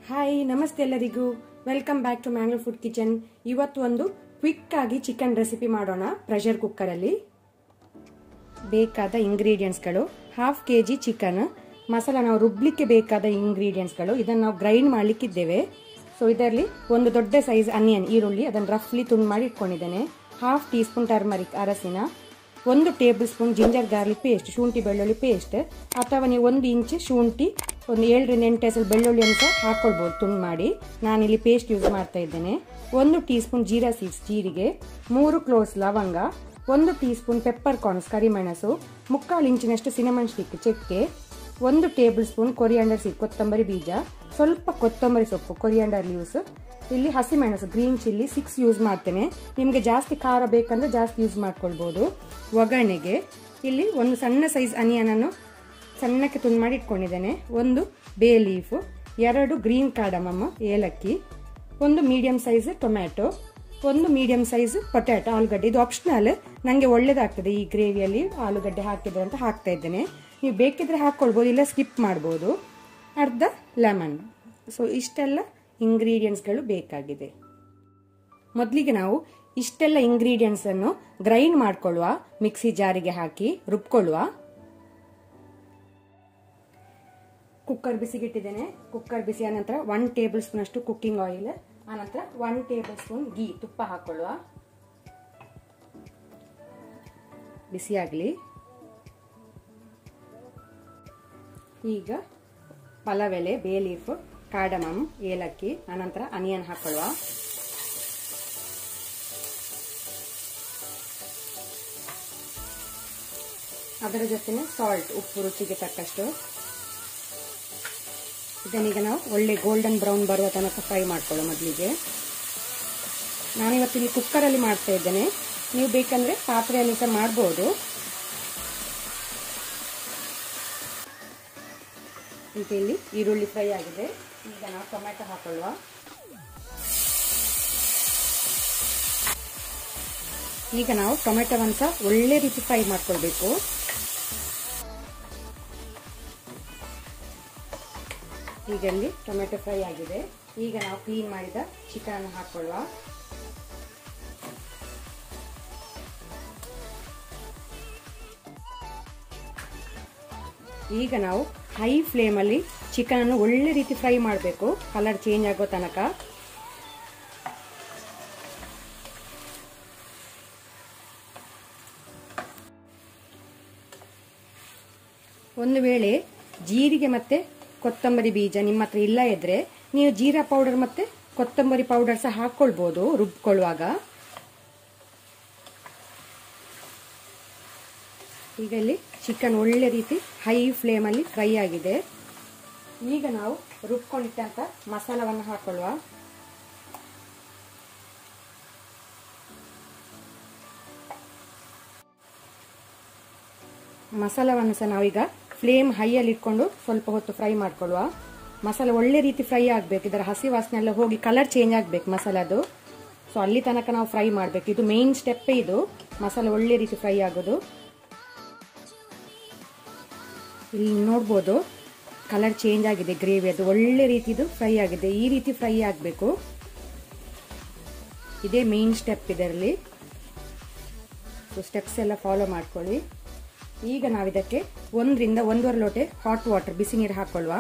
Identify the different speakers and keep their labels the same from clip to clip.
Speaker 1: hi ನಮಸ್ತೆ ಎಲ್ಲರಿಗೂ welcome back to Mangalore food kitchen ಇವತ್ತು ಒಂದು ಕ್ವಿಕ್ ಆಗಿ ಚಿಕನ್ ರೆಸಿಪಿ ಮಾಡೋಣ ಪ್ರೆಷರ್ ಕುಕ್ಕರಲ್ಲಿ ಬೇಕಾದ ಇಂಗ್ರೀಡಿಯೆಂಟ್ಸ್ಗಳು half K G chicken masala ನಾವು ರುಬ್ಲಿಕ್ಕೆ ಬೇಕಾದ ಇಂಗ್ರೀಡಿಯೆಂಟ್ಸ್ಗಳು ಇದನ್ನು ನಾವು ಗ್ರೈಂಡ್ ಮಾಡಲಿಕ್ಕಿದ್ದೇವೆ ಸೊ ಇದರಲ್ಲಿ ಒಂದು ದೊಡ್ಡ ಸೈಜ್ ಅನಿಯನ್ ಈರುಳ್ಳಿ ಅದನ್ನು ರಫ್ಲಿ ತುಂಡು ಮಾಡಿ ಇಟ್ಕೊಂಡಿದ್ದೇನೆ ಹಾಫ್ ಟೀ ಸ್ಪೂನ್ ಟರ್ಮರಿಕ್ ಅರಸಿನ ಒಂದು tablespoon ginger garlic paste ಶುಂಠಿ ಬೆಳ್ಳುಳ್ಳಿ ಪೇಸ್ಟ್ ಅಥವಾ ನೀವು ಒಂದು ಇಂಚ್ ಶುಂಠಿ ಒಂದು ಏಳರಿಂದ ಎಂಟು ಎಸಲ್ ಬೆಳ್ಳುಳ್ಳಿಯನ್ನು ಸಹ ಹಾಕ್ಕೊಳ್ಬೋದು ತುಂಡು ಮಾಡಿ ನಾನಿಲ್ಲಿ ಪೇಸ್ಟ್ ಯೂಸ್ ಮಾಡ್ತಾ ಇದ್ದೇನೆ ಒಂದು ಟೀ ಸ್ಪೂನ್ ಜೀರಾ ಸೀಡ್ಸ್ ಜೀರಿಗೆ ಮೂರು ಕ್ಲೋಸ್ ಲವಂಗ ಒಂದು ಟೀ ಸ್ಪೂನ್ ಪೆಪ್ಪರ್ ಕಾರ್ನ್ಸ್ ಕರಿಮೆಣಸು ಮುಕ್ಕಾಲು ಇಂಚಿನಷ್ಟು ಸಿನಮನ್ ಸ್ಟಿಕ್ ಚಕ್ಕೆ ಒಂದು ಟೇಬಲ್ ಸ್ಪೂನ್ ಕೊರಿಯಾಂಡರ್ ಸೀಡ್ ಕೊತ್ತಂಬರಿ ಬೀಜ ಸ್ವಲ್ಪ ಕೊತ್ತಂಬರಿ ಸೊಪ್ಪು ಕೊರಿಯಾಂಡರ್ ಲೀವ್ಸ್ ಇಲ್ಲಿ ಹಸಿಮೆಣಸು ಗ್ರೀನ್ ಚಿಲ್ಲಿ ಸಿಕ್ಸ್ ಯೂಸ್ ಮಾಡ್ತೇನೆ ನಿಮಗೆ ಜಾಸ್ತಿ ಖಾರ ಬೇಕಂದ್ರೆ ಜಾಸ್ತಿ ಯೂಸ್ ಮಾಡ್ಕೊಳ್ಬೋದು ಒಗ್ಗರಣೆಗೆ ಇಲ್ಲಿ ಒಂದು ಸಣ್ಣ ಸೈಜ್ ಅನಿಯನನ್ನು ಸಣ್ಣಕ್ಕೆ ತುಂಡು ಮಾಡಿ ಇಟ್ಕೊಂಡಿದ್ದೇನೆ ಒಂದು ಬೇ ಲೀಫು ಎರಡು ಗ್ರೀನ್ ಕಾರ್ಡಮಮ್ಮ ಏಲಕ್ಕಿ ಒಂದು ಮೀಡಿಯಂ ಸೈಜ್ ಟೊಮ್ಯಾಟೊ ಒಂದು ಮೀಡಿಯಂ ಸೈಜ್ ಪೊಟ್ಯಾಟೊ ಆಲೂಗಡ್ಡೆ ಇದು ಆಪ್ಷನಲ್ ನನಗೆ ಒಳ್ಳೇದಾಗ್ತದೆ ಈ ಗ್ರೇವಿಯಲ್ಲಿ ಆಲೂಗಡ್ಡೆ ಹಾಕಿದ್ರೆ ಅಂತ ಹಾಕ್ತಾ ಇದ್ದೇನೆ ನೀವು ಬೇಕಿದ್ರೆ ಹಾಕ್ಕೊಳ್ಬೋದು ಇಲ್ಲ ಸ್ಕಿಪ್ ಮಾಡ್ಬೋದು ಅರ್ಧ ಲೆಮನ್ ಸೊ ಇಷ್ಟೆಲ್ಲ ಇಂಗ್ರೀಡಿಯೆಂಟ್ಸ್ಗಳು ಬೇಕಾಗಿದೆ ಮೊದಲಿಗೆ ನಾವು ಇಷ್ಟೆಲ್ಲ ಇಂಗ್ರೀಡಿಯೆಂಟ್ಸನ್ನು ಗ್ರೈಂಡ್ ಮಾಡ್ಕೊಳ್ಳುವ ಮಿಕ್ಸಿ ಜಾರಿಗೆ ಹಾಕಿ ರುಬ್ಕೊಳ್ಳುವ ಕುಕ್ಕರ್ ಬಿಸಿಗಿಟ್ಟಿದ್ದೇನೆ ಕುಕ್ಕರ್ ಬಿಸಿ ಆನಂತರ ಒನ್ ಟೇಬಲ್ ಸ್ಪೂನ್ ಅಷ್ಟು ಕುಕ್ಕಿಂಗ್ ಆಯಿಲ್ ಆನಂತರ ಒನ್ ಟೇಬಲ್ ಸ್ಪೂನ್ ಗೀ ತುಪ್ಪ ಹಾಕೊಳ್ಳುವ ಬಿಸಿ ಆಗಲಿ ಈಗ ಪಲವೆಲೆ ಬೇ ಲೀಫ್ ಕಾರ್ಡಮಮ್ ಏಲಕ್ಕಿ ಆನಂತರ ಅನಿಯನ್ ಹಾಕೊಳ್ಳುವ ಅದರ ಜೊತೆನೆ ಸಾಲ್ಟ್ ಉಪ್ಪು ರುಚಿಗೆ ತಕ್ಕಷ್ಟು ಇದನ್ನೀಗ ನಾವು ಒಳ್ಳೆ ಗೋಲ್ಡನ್ ಬ್ರೌನ್ ಬರುವ ತನಕ ಫ್ರೈ ಮಾಡ್ಕೊಳ್ಳೋ ಮೊದಲಿಗೆ ನಾನಿವತ್ತು ಇಲ್ಲಿ ಕುಕ್ಕರಲ್ಲಿ ಮಾಡ್ತಾ ಇದ್ದೇನೆ ನೀವು ಬೇಕಂದ್ರೆ ಪಾತ್ರೆಯಲ್ಲಿ ಸಹ ಮಾಡ್ಬೋದು ಈಗ ಇಲ್ಲಿ ಈರುಳ್ಳಿ ಫ್ರೈ ಆಗಿದೆ ಈಗ ನಾವು ಟೊಮೆಟೊ ಹಾಕೊಳ್ಳುವ ಈಗ ನಾವು ಟೊಮೆಟೊವನ್ನು ಸಹ ಒಳ್ಳೆ ರೀತಿ ಫ್ರೈ ಮಾಡ್ಕೊಳ್ಬೇಕು ಈಗ ಇಲ್ಲಿ ಟೊಮೆಟೊ ಫ್ರೈ ಆಗಿದೆ ಈಗ ನಾವು ಕ್ಲೀನ್ ಮಾಡಿದ ಚಿಕನ್ ಅನ್ನು ಹಾಕೊಳ್ಳುವ ಈಗ ನಾವು ಹೈ ಫ್ಲೇಮಲ್ಲಿ ಚಿಕನ್ ಅನ್ನು ಒಳ್ಳೆ ರೀತಿ ಫ್ರೈ ಮಾಡಬೇಕು ಕಲರ್ ಚೇಂಜ್ ಆಗೋ ತನಕ ಒಂದು ವೇಳೆ ಜೀರಿಗೆ ಮತ್ತೆ ಕೊತ್ತಂಬರಿ ಬೀಜ ನಿಮ್ಮ ಹತ್ರ ಇಲ್ಲ ಇದ್ರೆ ನೀವು ಜೀರಾ ಪೌಡರ್ ಮತ್ತೆ ಕೊತ್ತಂಬರಿ ಪೌಡರ್ ಸಹ ಹಾಕೊಳ್ಬಹುದು ರುಬ್ಕೊಳ್ಳುವಾಗ ಈಗ ಇಲ್ಲಿ ಚಿಕನ್ ಒಳ್ಳೆ ರೀತಿ ಹೈ ಫ್ಲೇಮಲ್ಲಿ ಫ್ರೈ ಆಗಿದೆ ಈಗ ನಾವು ರುಬ್ಕೊಂಡಿಟ್ಟಂತ ಮಸಾಲವನ್ನು ಹಾಕೊಳ್ಳುವ ಮಸಾಲವನ್ನು ಸಹ ನಾವೀಗ ಫ್ಲೇಮ್ ಹೈಯಲ್ಲಿ ಇಟ್ಕೊಂಡು ಸ್ವಲ್ಪ ಹೊತ್ತು ಫ್ರೈ ಮಾಡ್ಕೊಳ್ಳುವ ಮಸಾಲೆ ಒಳ್ಳೆ ರೀತಿ ಫ್ರೈ ಆಗಬೇಕು ಇದರ ಹಸಿ ವಾಸನೆ ಎಲ್ಲ ಹೋಗಿ ಕಲರ್ ಚೇಂಜ್ ಆಗಬೇಕು ಮಸಾಲದು ಸೊ ಅಲ್ಲಿ ತನಕ ನಾವು ಫ್ರೈ ಮಾಡಬೇಕು ಇದು ಮೇನ್ ಸ್ಟೆಪ್ಪೇ ಇದು ಮಸಾಲೆ ಒಳ್ಳೆ ರೀತಿ ಫ್ರೈ ಆಗೋದು ಇಲ್ಲಿ ನೋಡ್ಬೋದು ಕಲರ್ ಚೇಂಜ್ ಆಗಿದೆ ಗ್ರೇವಿ ಅದು ಒಳ್ಳೆ ರೀತಿದು ಫ್ರೈ ಆಗಿದೆ ಈ ರೀತಿ ಫ್ರೈ ಆಗಬೇಕು ಇದೇ ಮೇನ್ ಸ್ಟೆಪ್ ಇದರಲ್ಲಿ ಸೊ ಸ್ಟೆಪ್ಸ್ ಎಲ್ಲ ಫಾಲೋ ಮಾಡ್ಕೊಳ್ಳಿ ಈಗ ನಾವಿದಕ್ಕೆ ಒಂದರಿಂದ ಒಂದೂವರೆ ಲೋಟೆ ಹಾಟ್ ವಾಟರ್ ಬಿಸಿ ನೀರು ಹಾಕೊಳ್ಳುವ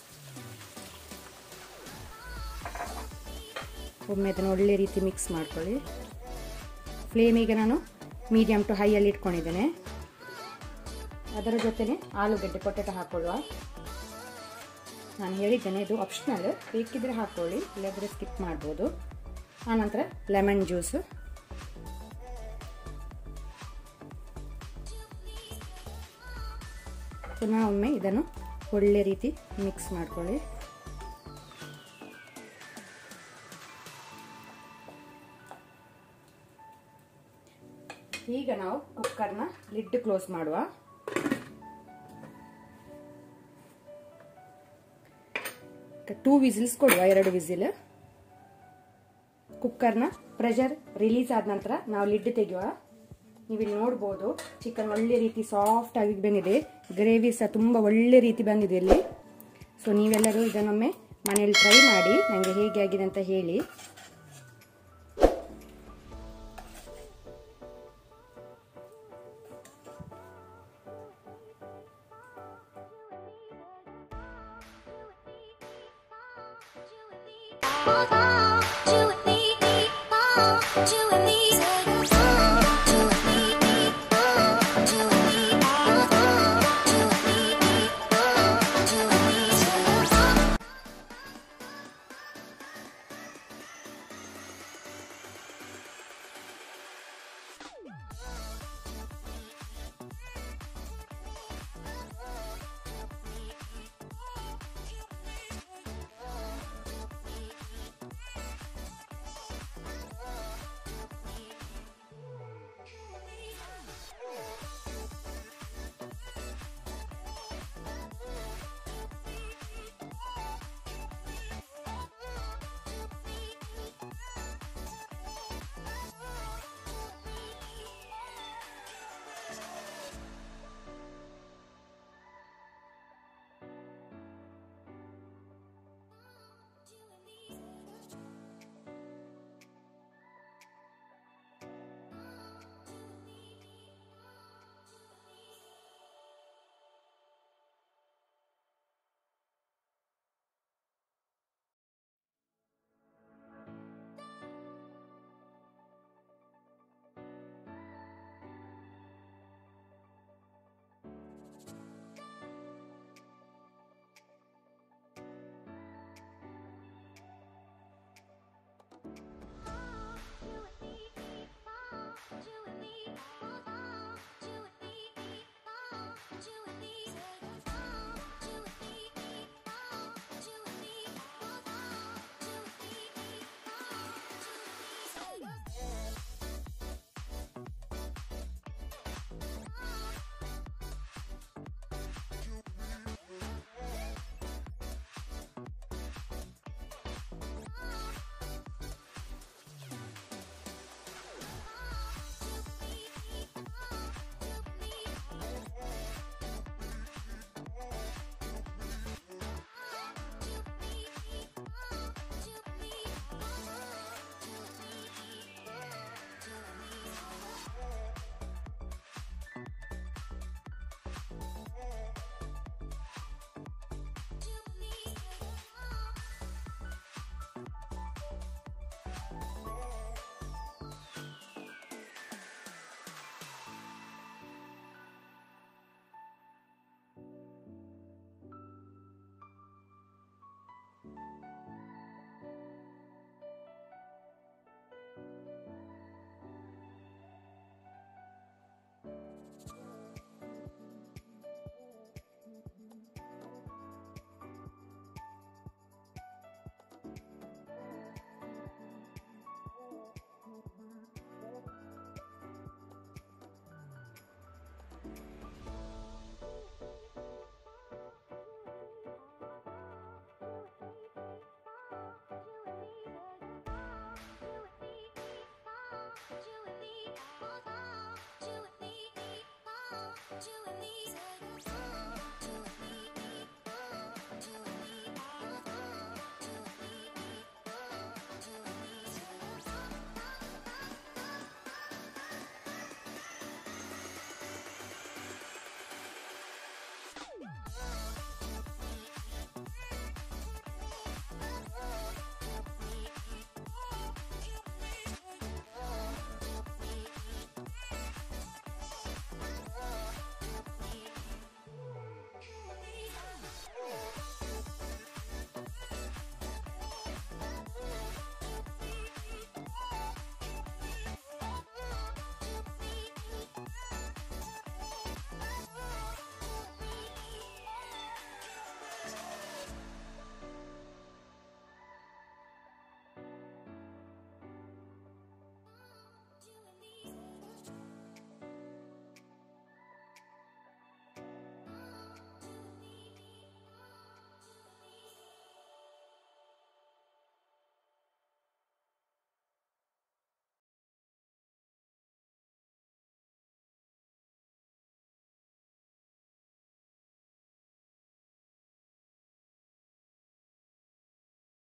Speaker 1: ಒಮ್ಮೆ ಅದನ್ನು ಒಳ್ಳೆ ರೀತಿ ಮಿಕ್ಸ್ ಮಾಡ್ಕೊಳ್ಳಿ ಫ್ಲೇಮ್ ಈಗ ನಾನು ಮೀಡಿಯಮ್ ಟು ಹೈಯಲ್ಲಿ ಇಟ್ಕೊಂಡಿದ್ದೇನೆ ಅದರ ಜೊತೆನೆ ಆಲೂಗಡ್ಡೆ ಪೊಟೆಟೊ ಹಾಕೊಳ್ಳುವ ನಾನು ಹೇಳಿದ್ದೇನೆ ಇದು ಆಪ್ಷನಲ್ ಬೇಕಿದ್ರೆ ಹಾಕೊಳ್ಳಿ ಇಲ್ಲದ್ರೆ ಸ್ಕಿಪ್ ಮಾಡ್ಬೋದು ಆನಂತರ ಲೆಮನ್ ಜ್ಯೂಸು ಪುನಃ ಒಮ್ಮೆ ಇದನ್ನು ಒಳ್ಳೆ ರೀತಿ ಮಿಕ್ಸ್ ಮಾಡ್ಕೊಳ್ಳಿ ಈಗ ನಾವು ಕುಕ್ಕರ್ನ ಲಿಡ್ ಕ್ಲೋಸ್ ಮಾಡುವ ಟೂ ವಿಸಿಲ್ಸ್ ಕೊಡುವ ಎರಡು ವಿಸಿಲ್ ಕುಕ್ಕರ್ನ ಪ್ರೆಷರ್ ರಿಲೀಸ್ ಆದ ನಂತರ ನಾವು ಲಿಡ್ ತೆಗೆಯುವ ನೀವಿಲ್ಲಿ ನೋಡ್ಬೋದು ಚಿಕನ್ ಒಳ್ಳೆ ರೀತಿ ಸಾಫ್ಟ್ ಆಗಿ ಬಂದಿದೆ ಗ್ರೇವಿ ಸಹ ತುಂಬ ಒಳ್ಳೆ ರೀತಿ ಬಂದಿದೆ ಇಲ್ಲಿ ಸೊ ನೀವೆಲ್ಲರೂ ಇದನ್ನೊಮ್ಮೆ ಮನೇಲಿ ಟ್ರೈ ಮಾಡಿ ನನಗೆ ಹೇಗೆ ಆಗಿದೆ ಅಂತ ಹೇಳಿ